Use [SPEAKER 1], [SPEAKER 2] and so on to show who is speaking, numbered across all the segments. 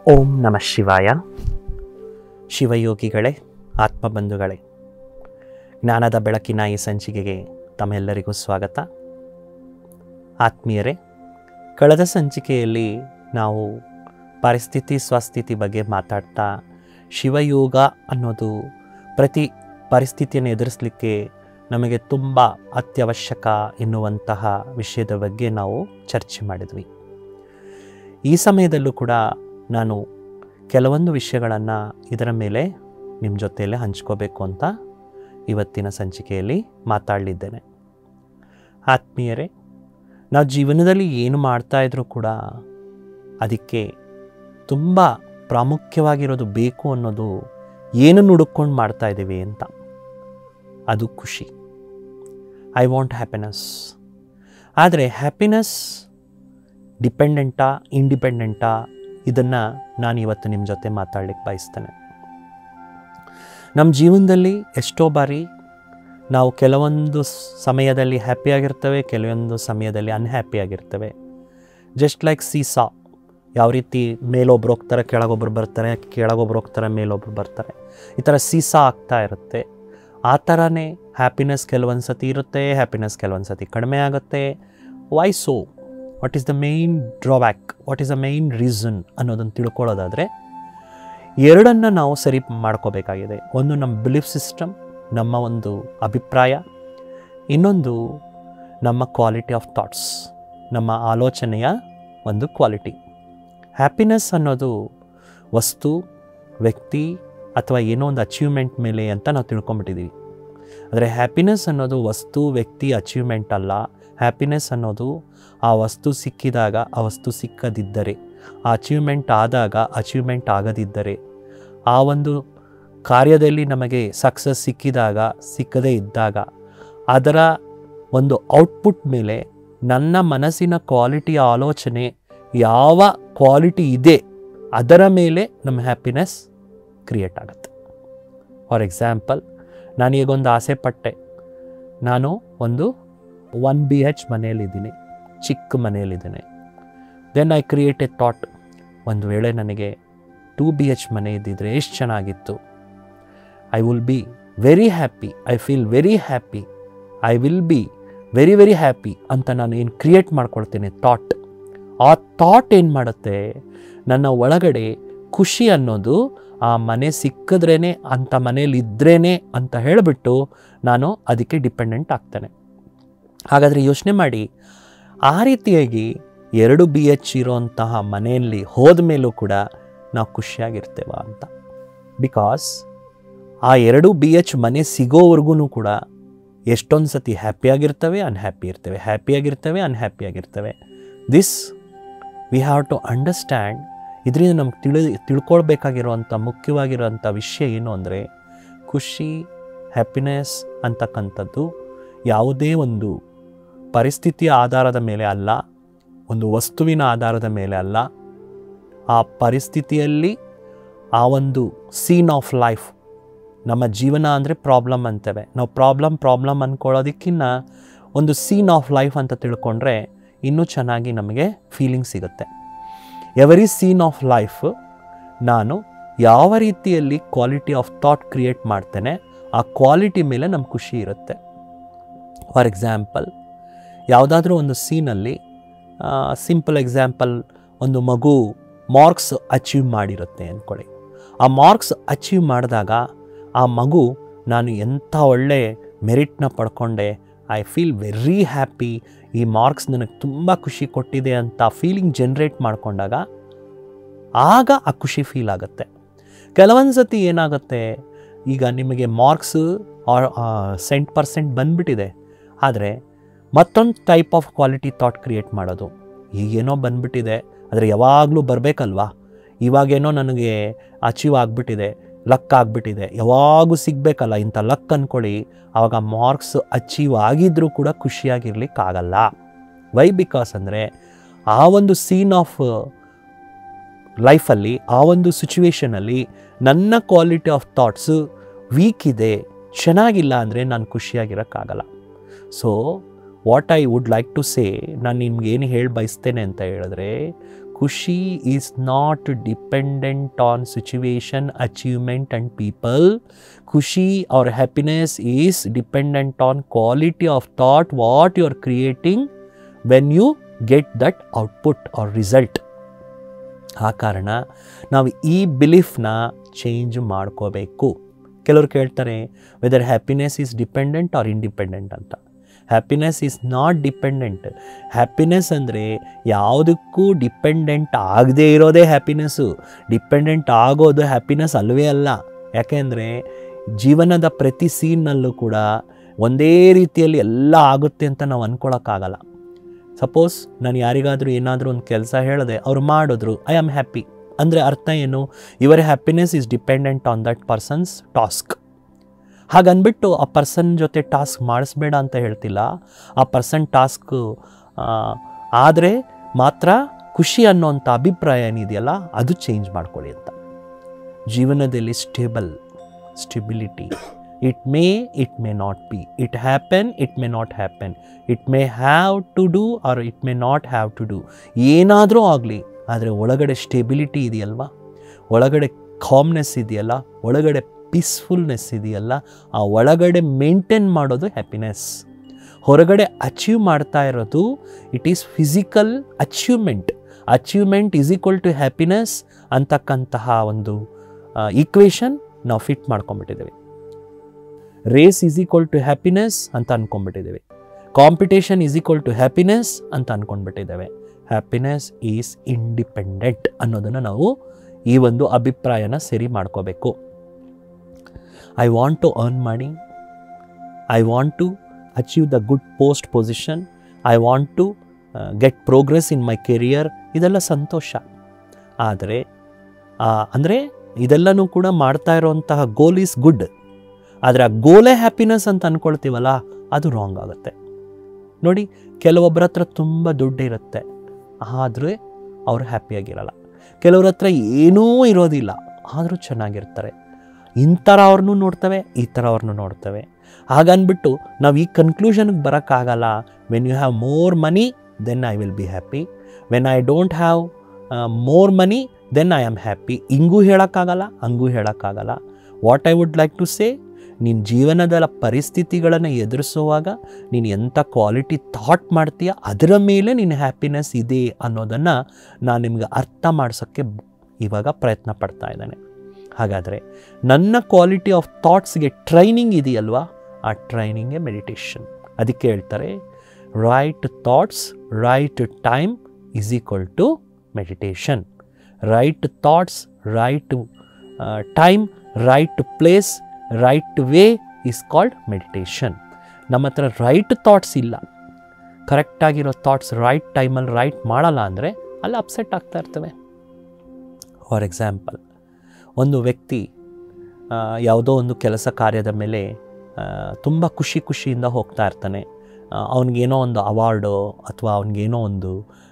[SPEAKER 1] ಓಂ ನಮಃ ಶಿವಾಯ ಶಿವಯೋಗಿಗಳೇ ಆತ್ಮಬಂಧುಗಳೇ ಜ್ಞಾನದ ಬೆಳಕಿನ ಈ ಸಂಚಿಕೆಗೆ ತಮ್ಮೆಲ್ಲರಿಗೂ ಸ್ವಾಗತ ಆತ್ಮೀಯರೇ ಕಳೆದ ಸಂಚಿಕೆಯಲ್ಲಿ ನಾವು ಪರಿಸ್ಥಿತಿ ಸ್ವಸ್ಥಿತಿ ಬಗ್ಗೆ ಮಾತಾಡ್ತಾ ಶಿವಯೋಗ ಅನ್ನೋದು ಪ್ರತಿ ಪರಿಸ್ಥಿತಿಯನ್ನು ಎದುರಿಸಲಿಕ್ಕೆ ನಮಗೆ ತುಂಬ ಅತ್ಯವಶ್ಯಕ ಎನ್ನುವಂತಹ ವಿಷಯದ ಬಗ್ಗೆ ನಾವು ಚರ್ಚೆ ಮಾಡಿದ್ವಿ ಈ ಸಮಯದಲ್ಲೂ ಕೂಡ ನಾನು ಕೆಲವೊಂದು ವಿಷಯಗಳನ್ನು ಇದರ ಮೇಲೆ ನಿಮ್ಮ ಜೊತೆಯಲ್ಲೇ ಹಂಚ್ಕೋಬೇಕು ಅಂತ ಇವತ್ತಿನ ಸಂಚಿಕೆಯಲ್ಲಿ ಮಾತಾಡಲಿದ್ದೇನೆ ಆತ್ಮೀಯರೇ ನಾವು ಜೀವನದಲ್ಲಿ ಏನು ಮಾಡ್ತಾ ಇದ್ರೂ ಕೂಡ ಅದಕ್ಕೆ ತುಂಬ ಪ್ರಾಮುಖ್ಯವಾಗಿರೋದು ಬೇಕು ಅನ್ನೋದು ಏನನ್ನು ಹುಡುಕೊಂಡು ಮಾಡ್ತಾ ಇದ್ದೀವಿ ಅಂತ ಅದು ಖುಷಿ ಐ ವಾಂಟ್ ಹ್ಯಾಪಿನೆಸ್ ಆದರೆ ಹ್ಯಾಪಿನೆಸ್ ಡಿಪೆಂಡೆಂಟಾ ಇಂಡಿಪೆಂಡೆಂಟಾ ಇದನ್ನು ನಾನು ಇವತ್ತು ನಿಮ್ಮ ಜೊತೆ ಮಾತಾಡ್ಲಿಕ್ಕೆ ಬಯಸ್ತೇನೆ ನಮ್ಮ ಜೀವನದಲ್ಲಿ ಎಷ್ಟೋ ಬಾರಿ ನಾವು ಕೆಲವೊಂದು ಸಮಯದಲ್ಲಿ ಹ್ಯಾಪಿಯಾಗಿರ್ತೇವೆ ಕೆಲವೊಂದು ಸಮಯದಲ್ಲಿ ಅನ್ಹ್ಯಾಪಿಯಾಗಿರ್ತೇವೆ ಜಸ್ಟ್ ಲೈಕ್ ಸೀಸಾ ಯಾವ ರೀತಿ ಮೇಲೊಬ್ರು ಹೋಗ್ತಾರೆ ಕೆಳಗೊಬ್ರು ಬರ್ತಾರೆ ಕೆಳಗೊಬ್ರು ಹೋಗ್ತಾರೆ ಮೇಲೊಬ್ರು ಬರ್ತಾರೆ ಈ ಥರ ಸೀಸಾ ಆಗ್ತಾ ಇರುತ್ತೆ ಆ ಥರನೇ ಹ್ಯಾಪಿನೆಸ್ ಕೆಲವೊಂದು ಸತಿ ಇರುತ್ತೆ ಹ್ಯಾಪಿನೆಸ್ ಕೆಲವೊಂದು ಸತಿ ಕಡಿಮೆ ಆಗುತ್ತೆ why so what is the main drawback what is the main reason ಅನ್ನೋದನ್ನು ತಿಳ್ಕೊಳ್ಳೋದಾದರೆ ಎರಡನ್ನು ನಾವು ಸರಿ ಮಾಡ್ಕೋಬೇಕಾಗಿದೆ ಒಂದು ನಮ್ಮ ಬಿಲೀಫ್ ಸಿಸ್ಟಮ್ ನಮ್ಮ ಒಂದು ಅಭಿಪ್ರಾಯ ಇನ್ನೊಂದು ನಮ್ಮ ಕ್ವಾಲಿಟಿ ಆಫ್ ಥಾಟ್ಸ್ ನಮ್ಮ ಆಲೋಚನೆಯ ಒಂದು ಕ್ವಾಲಿಟಿ ಹ್ಯಾಪಿನೆಸ್ ಅನ್ನೋದು ವಸ್ತು ವ್ಯಕ್ತಿ ಅಥವಾ ಏನೋ ಒಂದು ಅಚೀವ್ಮೆಂಟ್ ಮೇಲೆ ಅಂತ ನಾವು ತಿಳ್ಕೊಂಬಿಟ್ಟಿದ್ದೀವಿ ಆದರೆ ಹ್ಯಾಪಿನೆಸ್ ಅನ್ನೋದು ವಸ್ತು ವ್ಯಕ್ತಿ ಅಚೀವ್ಮೆಂಟ್ ಅಲ್ಲ ಹ್ಯಾಪಿನೆಸ್ ಅನ್ನೋದು ಆ ವಸ್ತು ಸಿಕ್ಕಿದಾಗ ಆ ವಸ್ತು ಸಿಕ್ಕದಿದ್ದರೆ ಆ ಅಚೀವ್ಮೆಂಟ್ ಆದಾಗ ಅಚೀವ್ಮೆಂಟ್ ಆಗದಿದ್ದರೆ ಆ ಒಂದು ಕಾರ್ಯದಲ್ಲಿ ನಮಗೆ ಸಕ್ಸಸ್ ಸಿಕ್ಕಿದಾಗ ಸಿಕ್ಕದೇ ಇದ್ದಾಗ ಅದರ ಒಂದು ಔಟ್ಪುಟ್ ಮೇಲೆ ನನ್ನ ಮನಸ್ಸಿನ ಕ್ವಾಲಿಟಿ ಆಲೋಚನೆ ಯಾವ ಕ್ವಾಲಿಟಿ ಇದೆ ಅದರ ಮೇಲೆ ನಮ್ಮ ಹ್ಯಾಪಿನೆಸ್ ಕ್ರಿಯೇಟ್ ಆಗುತ್ತೆ ಫಾರ್ ಎಕ್ಸಾಂಪಲ್ ನಾನು ಈಗೊಂದು ಆಸೆ ಪಟ್ಟೆ ನಾನು ಒಂದು ಒನ್ ಬಿ ಹೆಚ್ ಮನೆಯಲ್ಲಿದ್ದೀನಿ ಚಿಕ್ಕ ಮನೆಯಲ್ಲಿದ್ದೇನೆ then I create a thought ಒಂದು ವೇಳೆ ನನಗೆ ಟೂ ಬಿ ಎಚ್ ಮನೆ ಇದ್ದಿದ್ರೆ ಎಷ್ಟು ಚೆನ್ನಾಗಿತ್ತು I will be very happy I feel very happy I will be very very happy ಅಂತ ನಾನು ಏನು ಕ್ರಿಯೇಟ್ ಮಾಡ್ಕೊಳ್ತೇನೆ ಥಾಟ್ ಆ ಥಾಟ್ ಏನು ಮಾಡುತ್ತೆ ನನ್ನ ಒಳಗಡೆ ಖುಷಿ ಅನ್ನೋದು ಆ ಮನೆ ಸಿಕ್ಕಿದ್ರೇ ಅಂಥ ಮನೇಲಿ ಇದ್ರೇ ಅಂತ ಹೇಳಿಬಿಟ್ಟು ನಾನು ಅದಕ್ಕೆ ಡಿಪೆಂಡೆಂಟ್ ಆಗ್ತೇನೆ ಹಾಗಾದರೆ ಯೋಚನೆ ಮಾಡಿ ಆ ರೀತಿಯಾಗಿ ಎರಡು ಬಿ ಎಚ್ ಇರೋಂತಹ ಮನೆಯಲ್ಲಿ ಹೋದ ಮೇಲೂ ಕೂಡ ನಾವು ಖುಷಿಯಾಗಿರ್ತೇವ ಅಂತ ಬಿಕಾಸ್ ಆ ಎರಡು ಬಿ ಎಚ್ ಮನೆ ಸಿಗೋವರೆಗೂ ಕೂಡ ಎಷ್ಟೊಂದು ಸತಿ ಹ್ಯಾಪಿಯಾಗಿರ್ತವೆ ಅನ್ಹ್ಯಾಪಿ ಇರ್ತವೆ ಹ್ಯಾಪಿಯಾಗಿರ್ತವೆ ಅನ್ಹ್ಯಾಪಿಯಾಗಿರ್ತವೆ this we have to understand ಇದರಿಂದ ನಮ್ಗೆ ತಿಳಿ ತಿಳ್ಕೊಳ್ಬೇಕಾಗಿರುವಂಥ ಮುಖ್ಯವಾಗಿರೋಂಥ ವಿಷಯ ಏನು ಅಂದರೆ ಖುಷಿ ಹ್ಯಾಪಿನೆಸ್ ಅಂತಕ್ಕಂಥದ್ದು ಯಾವುದೇ ಒಂದು ಪರಿಸ್ಥಿತಿಯ ಆಧಾರದ ಮೇಲೆ ಅಲ್ಲ ಒಂದು ವಸ್ತುವಿನ ಆಧಾರದ ಮೇಲೆ ಅಲ್ಲ ಆ ಪರಿಸ್ಥಿತಿಯಲ್ಲಿ ಆ ಒಂದು ಸೀನ್ ಆಫ್ ಲೈಫ್ ನಮ್ಮ ಜೀವನ ಅಂದರೆ ಪ್ರಾಬ್ಲಮ್ ಅಂತೇವೆ ನಾವು ಪ್ರಾಬ್ಲಮ್ ಪ್ರಾಬ್ಲಮ್ ಅಂದ್ಕೊಳ್ಳೋದಕ್ಕಿಂತ ಒಂದು ಸೀನ್ ಆಫ್ ಲೈಫ್ ಅಂತ ತಿಳ್ಕೊಂಡ್ರೆ ಇನ್ನೂ ಚೆನ್ನಾಗಿ ನಮಗೆ ಫೀಲಿಂಗ್ ಸಿಗುತ್ತೆ ಎವರಿ ಸೀನ್ ಆಫ್ ಲೈಫ್ ನಾನು ಯಾವ ರೀತಿಯಲ್ಲಿ ಕ್ವಾಲಿಟಿ ಆಫ್ ಥಾಟ್ ಕ್ರಿಯೇಟ್ ಮಾಡ್ತೇನೆ ಆ ಕ್ವಾಲಿಟಿ ಮೇಲೆ ನಮ್ಗೆ ಖುಷಿ ಇರುತ್ತೆ ಫಾರ್ ಎಕ್ಸಾಂಪಲ್ ಯಾವುದಾದ್ರೂ ಒಂದು ಸೀನಲ್ಲಿ ಸಿಂಪಲ್ ಎಕ್ಸಾಂಪಲ್ ಒಂದು ಮಗು ಮಾರ್ಕ್ಸ್ ಅಚೀವ್ ಮಾಡಿರುತ್ತೆ ಅಂದ್ಕೊಳ್ಳಿ ಆ ಮಾರ್ಕ್ಸ್ ಅಚೀವ್ ಮಾಡಿದಾಗ ಆ ಮಗು ನಾನು ಎಂಥ ಒಳ್ಳೆ ಮೆರಿಟ್ನ ಪಡ್ಕೊಂಡೆ ಐ ಫೀಲ್ ವೆರಿ ಹ್ಯಾಪಿ ಈ ಮಾರ್ಕ್ಸ್ ನನಗೆ ತುಂಬ ಖುಷಿ ಕೊಟ್ಟಿದೆ ಅಂತ ಫೀಲಿಂಗ್ ಜನ್ರೇಟ್ ಮಾಡಿಕೊಂಡಾಗ ಆಗ ಆ ಖುಷಿ ಫೀಲ್ ಆಗುತ್ತೆ ಕೆಲವೊಂದು ಸತಿ ಏನಾಗುತ್ತೆ ಈಗ ನಿಮಗೆ ಮಾರ್ಕ್ಸು ಸೆಂಟ್ ಪರ್ಸೆಂಟ್ ಬಂದುಬಿಟ್ಟಿದೆ ಆದರೆ ಮತ್ತೊಂದು type of quality thought create ಮಾಡೋದು ಈಗೇನೋ ಬಂದುಬಿಟ್ಟಿದೆ ಆದರೆ ಯಾವಾಗಲೂ ಬರಬೇಕಲ್ವಾ ಇವಾಗೇನೋ ನನಗೆ ಅಚೀವ್ ಆಗಿಬಿಟ್ಟಿದೆ ಲಕ್ ಆಗಿಬಿಟ್ಟಿದೆ ಯಾವಾಗೂ ಸಿಗಬೇಕಲ್ಲ ಇಂಥ ಲಕ್ ಅಂದ್ಕೊಳ್ಳಿ ಆವಾಗ ಮಾರ್ಕ್ಸ್ ಅಚೀವ್ ಆಗಿದ್ರೂ ಕೂಡ ಖುಷಿಯಾಗಿರ್ಲಿಕ್ಕಾಗಲ್ಲ ವೈ ಬಿಕಾಸ್ ಅಂದರೆ ಆ ಒಂದು ಸೀನ್ ಆಫ್ ಲೈಫಲ್ಲಿ ಆ ಒಂದು ಸಿಚುವೇಷನಲ್ಲಿ ನನ್ನ ಕ್ವಾಲಿಟಿ ಆಫ್ ಥಾಟ್ಸು ವೀಕ್ ಇದೆ ಚೆನ್ನಾಗಿಲ್ಲ ಅಂದರೆ ನಾನು ಖುಷಿಯಾಗಿರೋಕ್ಕಾಗಲ್ಲ so what I would like to say ನಾನು ನಿಮ್ಗೆ ಏನು ಹೇಳಿ ಬಯಸ್ತೇನೆ ಅಂತ ಹೇಳಿದ್ರೆ ಖುಷಿ is not dependent on situation achievement and people ಖುಷಿ or happiness is dependent on quality of thought what you are creating when you get that output or result ಆ ಕಾರಣ ನಾವು ಈ ಬಿಲೀಫ್ನ ಚೇಂಜ್ ಮಾಡ್ಕೋಬೇಕು ಕೆಲವರು ಕೇಳ್ತಾರೆ whether happiness is dependent or independent ಅಂತ happiness is not dependent happiness ಅಂದರೆ ಯಾವುದಕ್ಕೂ ಡಿಪೆಂಡೆಂಟ್ ಆಗದೇ ಇರೋದೇ ಹ್ಯಾಪಿನೆಸ್ಸು ಡಿಪೆಂಡೆಂಟ್ ಆಗೋದು ಹ್ಯಾಪಿನೆಸ್ ಅಲ್ವೇ ಅಲ್ಲ ಯಾಕೆಂದರೆ ಜೀವನದ ಪ್ರತಿ ಸೀನ್ನಲ್ಲೂ ಕೂಡ ಒಂದೇ ರೀತಿಯಲ್ಲಿ ಎಲ್ಲ ಆಗುತ್ತೆ ಅಂತ ನಾವು ಅಂದ್ಕೊಳಕ್ಕಾಗಲ್ಲ ಸಪೋಸ್ ನಾನು ಯಾರಿಗಾದರೂ ಏನಾದರೂ ಒಂದು ಕೆಲಸ ಹೇಳಿದೆ ಅವ್ರು ಮಾಡಿದ್ರು ಐ ಆಮ್ ಹ್ಯಾಪಿ ಅಂದರೆ ಅರ್ಥ ಏನು your happiness is dependent on that person's task ಹಾಗನ್ಬಿಟ್ಟು ಆ ಪರ್ಸನ್ ಜೊತೆ ಟಾಸ್ಕ್ ಮಾಡಿಸ್ಬೇಡ ಅಂತ ಹೇಳ್ತಿಲ್ಲ ಆ ಪರ್ಸನ್ ಟಾಸ್ಕ್ ಆದರೆ ಮಾತ್ರ ಖುಷಿ ಅನ್ನೋಂಥ ಅಭಿಪ್ರಾಯ ಏನಿದೆಯಲ್ಲ ಅದು ಚೇಂಜ್ ಮಾಡ್ಕೊಳ್ಳಿ ಅಂತ ಜೀವನದಲ್ಲಿ stable stability it may it may not be it happen it may not happen it may have to do or it may not have to do ಏನಾದರೂ ಆಗಲಿ ಆದರೆ ಒಳಗಡೆ ಸ್ಟೆಬಿಲಿಟಿ ಇದೆಯಲ್ವಾ ಒಳಗಡೆ ಕಾಮ್ನೆಸ್ ಇದೆಯಲ್ಲ ಒಳಗಡೆ ಪೀಸ್ಫುಲ್ನೆಸ್ ಇದೆಯಲ್ಲ ಆ ಒಳಗಡೆ ಮೇಂಟೈನ್ ಮಾಡೋದು ಹ್ಯಾಪಿನೆಸ್ ಹೊರಗಡೆ ಅಚೀವ್ ಮಾಡ್ತಾ ಇರೋದು it is physical achievement achievement is equal to happiness ಅಂತಕ್ಕಂತಹ ಒಂದು ಈಕ್ವೇಷನ್ ನಾವು ಫಿಟ್ ಮಾಡ್ಕೊಂಡ್ಬಿಟ್ಟಿದ್ದೇವೆ race is equal to happiness ಅಂತ ಅಂದ್ಕೊಂಡ್ಬಿಟ್ಟಿದ್ದೇವೆ competition is equal to happiness ಅಂತ ಅಂದ್ಕೊಂಡ್ಬಿಟ್ಟಿದ್ದೇವೆ ಹ್ಯಾಪಿನೆಸ್ ಈಸ್ ಇಂಡಿಪೆಂಡೆಂಟ್ ಅನ್ನೋದನ್ನು ನಾವು ಈ ಒಂದು ಅಭಿಪ್ರಾಯನ ಸರಿ ಮಾಡ್ಕೋಬೇಕು ಐ ವಾಂಟ್ ಟು ಅರ್ನ್ ಮಾಡಿ I want to achieve the good post position I want to get progress in my career ಇದೆಲ್ಲ ಸಂತೋಷ ಆದರೆ ಅಂದರೆ ಇದೆಲ್ಲನೂ ಕೂಡ ಮಾಡ್ತಾ ಇರೋವಂತಹ ಗೋಲ್ ಈಸ್ ಗುಡ್ ಆದರೆ ಆ ಗೋಲೇ ಹ್ಯಾಪಿನೆಸ್ ಅಂತ ಅಂದ್ಕೊಳ್ತೀವಲ್ಲ ಅದು ರಾಂಗ್ ಆಗುತ್ತೆ ನೋಡಿ ಕೆಲವೊಬ್ಬರ ಹತ್ರ ತುಂಬ ದುಡ್ಡು ಇರುತ್ತೆ ಆದರೆ ಅವರು ಹ್ಯಾಪಿಯಾಗಿರಲ್ಲ ಕೆಲವ್ರ ಹತ್ರ ಏನೂ ಇರೋದಿಲ್ಲ ಆದರೂ ಚೆನ್ನಾಗಿರ್ತಾರೆ ಇಂಥರ ಅವ್ರನ್ನೂ ನೋಡ್ತವೆ ಈ ಥರ ಅವ್ರನ್ನೂ ನೋಡ್ತವೆ ಹಾಗನ್ಬಿಟ್ಟು ನಾವು ಈ ಕನ್ಕ್ಲೂಷನ್ಗೆ ಬರೋಕ್ಕಾಗಲ್ಲ when you have more money then I will be happy when I don't have more money then I am happy ಹಿಂಗೂ ಹೇಳೋಕ್ಕಾಗಲ್ಲ ಹಂಗೂ ಹೇಳೋಕ್ಕಾಗಲ್ಲ what I would like to say ನಿನ್ನ ಜೀವನದ ಪರಿಸ್ಥಿತಿಗಳನ್ನು ಎದುರಿಸುವಾಗ ನೀನು ಎಂಥ ಕ್ವಾಲಿಟಿ ಥಾಟ್ ಮಾಡ್ತೀಯ ಅದರ ಮೇಲೆ ನಿನ್ನ ಹ್ಯಾಪಿನೆಸ್ ಇದೆ ಅನ್ನೋದನ್ನು ನಾನು ನಿಮಗೆ ಅರ್ಥ ಮಾಡಿಸೋಕ್ಕೆ ಇವಾಗ ಪ್ರಯತ್ನ ಪಡ್ತಾ ಇದ್ದೇನೆ ಹಾಗಾದರೆ ನನ್ನ ಕ್ವಾಲಿಟಿ ಆಫ್ ಥಾಟ್ಸ್ಗೆ ಟ್ರೈನಿಂಗ್ ಇದೆಯಲ್ವಾ ಆ ಟ್ರೈನಿಂಗೇ ಮೆಡಿಟೇಷನ್ ಅದಕ್ಕೆ ಹೇಳ್ತಾರೆ right thoughts right time is equal to meditation right thoughts right time right place right way is called meditation ನಮ್ಮ ಹತ್ರ ರೈಟ್ ಥಾಟ್ಸ್ ಇಲ್ಲ ಕರೆಕ್ಟಾಗಿರೋ ಥಾಟ್ಸ್ ರೈಟ್ ಟೈಮಲ್ಲಿ ರೈಟ್ ಮಾಡಲ್ಲ ಅಂದರೆ ಅಲ್ಲಿ ಅಪ್ಸೆಟ್ ಆಗ್ತಾ ಇರ್ತವೆ ಫಾರ್ ಎಕ್ಸಾಂಪಲ್ ಒಂದು ವ್ಯಕ್ತಿ ಯಾವುದೋ ಒಂದು ಕೆಲಸ ಕಾರ್ಯದ ಮೇಲೆ ತುಂಬ ಖುಷಿ ಖುಷಿಯಿಂದ ಹೋಗ್ತಾ ಇರ್ತಾನೆ ಅವನಿಗೇನೋ ಒಂದು ಅವಾರ್ಡು ಅಥವಾ ಅವನಿಗೇನೋ ಒಂದು